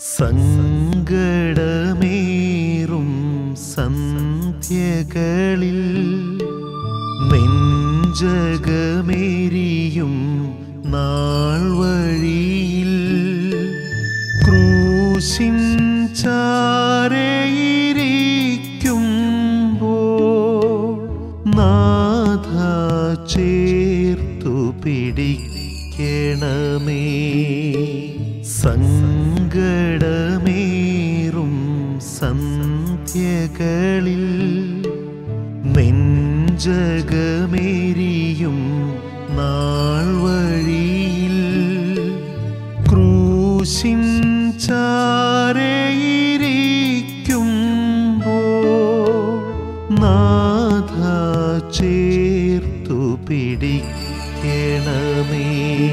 സങ്കടമേറും സന്ധ്യകളിൽ നെഞ്ചകമേരിയും നാൾ വഴിയിൽ ക്രൂശിൻ ചാരയിരിക്കുമ്പോൾ നാഥ ചേർത്തു പിടിക്കണമേ സങ്കടമേറും സന്ധ്യകളിൽ നെഞ്ചകമേരിയും നാൾ വഴിയിൽ ക്രൂശിൻ ചാരയിരിക്കുമ്പോൾ നാഥ ചേർത്തു പിടിക്കണമേ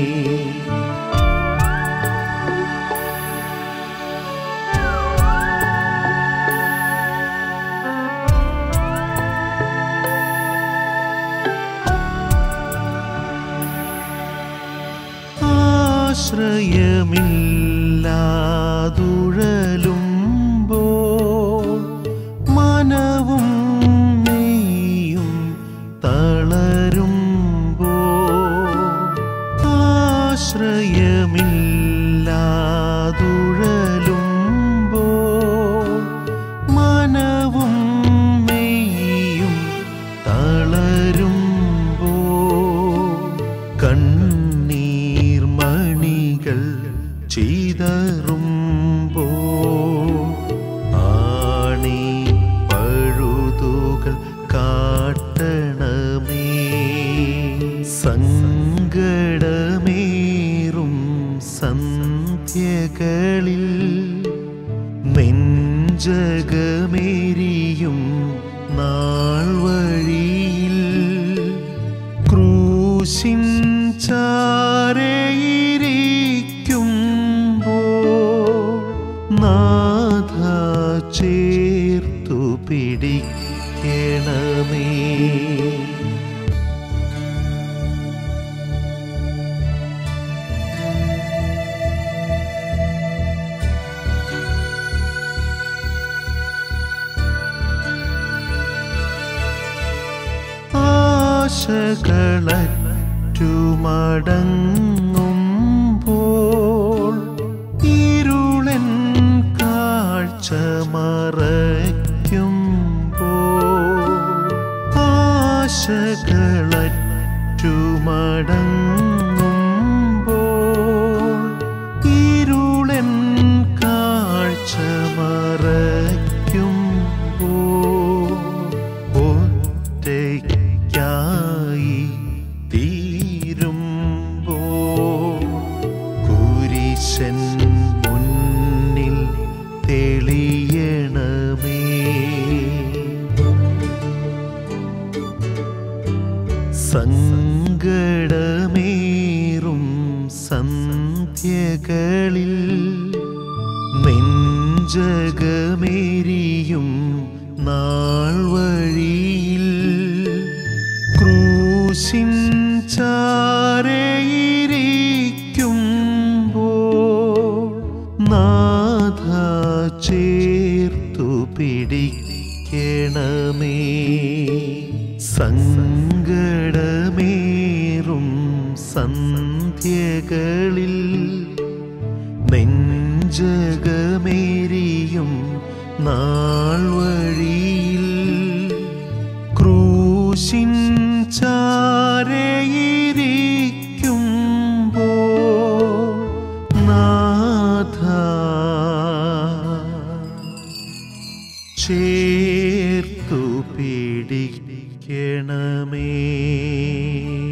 ആശ്രയമില്ലാതുഴലുമ്പോൾ മനവും നീയും തളരുമ്പോൾ ആശ്രയമില്ലാതുഴലുമ്പോൾ മനവും നീയും തളരുമ്പോൾ കണ്ണീർ മണികൾ ചെയ്തറുമ്പോൾ ആണി പഴുതുകൾ കാട്ടണമേ സങ്കടമേറും സന്ധ്യകളിൽ നെഞ്ചകമേരിയും നാൾ വഴിയിൽ ക്രൂശിൻ ചാരയിരിക്കുമ്പോൾ നാഥ ചേർത്തു പിടിക്കണമേ ആശകളറ്റുമടങ്ങുമ്പോൾ ഇരുളൻ കാഴ്ച മറയ്ക്കുമ്പോൾ ആശകളറ്റുമടങ്ങുമ്പോൾ ഇരുളൻ കാഴ്ച മറയ്ക്കുമ്പോൾ ഒറ്റയ്ക്കായി തീരുമ്പോൾ കുരിശൻ മുന്നിൽ തെളിയണമേ സങ്കടമേറും സന്ധ്യകളിൽ നെഞ്ചകമേരിയും നാൾ വഴിയിൽ ക്രൂശിൻ ചാരയിരിക്കുമ്പോൾ നാഥ ചേർത്തു പിടിക്കണമേ സങ്കടമേറും സന്ധ്യകളിൽ നെഞ്ചകമേരിയും നാൾ വഴിയിൽ ക്രൂശിൻ ചാരയിരിക്കുമ്പോൾ നാഥ ചേർത്തു പിടിക്കണമേ